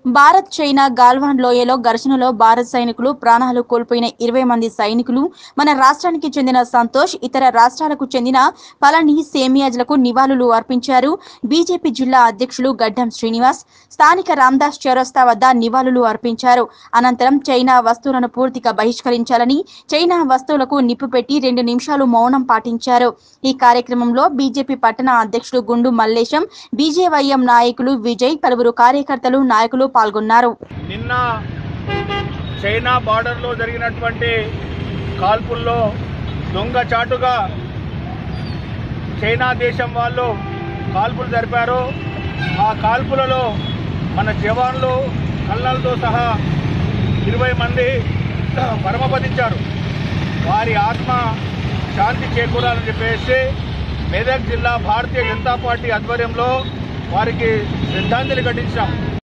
Bharat China Galwan లోయలో ఘర్షణలో భారత్ సైనికులు ప్రాణాలు కోల్పోయిన ఇరవై మంది సైనికులు మన రాష్ట్రానికి చెందిన సంతోష్ ఇతర రాష్ట్రాలకు చెందిన పళని సేమియాజ్లకు నివాళులు అర్పించారు బీజేపీ జిల్లా అధ్యక్షులు గడ్డం శ్రీనివాస్ స్థానిక రామ్దాస్ చౌరస్తా వద్ద నివాళులు అర్పించారు అనంతరం చైనా వస్తువులను పూర్తిగా బహిష్కరించాలని చైనా వస్తువులకు నిప్పు పెట్టి రెండు నిమిషాలు మౌనం పాటించారు ఈ కార్యక్రమంలో బీజేపీ పట్టణ అధ్యక్షుడు గుండు మల్లేశం బీజేవైఎం నాయకులు విజయ్ పలువురు కార్యకర్తలు నాయకులు పాల్గొన్నారు నిన్న చైనా బార్డర్లో జరిగినటువంటి కాల్పుల్లో దొంగచాటుగా చైనా దేశం వాళ్ళు కాల్పులు జరిపారు ఆ కాల్పులలో మన జవాన్లు కళ్ళలతో సహా ఇరవై మంది పరమపదించారు వారి ఆత్మ శాంతి చేకూరాలని చెప్పేసి మెదక్ జిల్లా భారతీయ జనతా పార్టీ ఆధ్వర్యంలో వారికి శ్రద్ధాంజలి ఘటించాం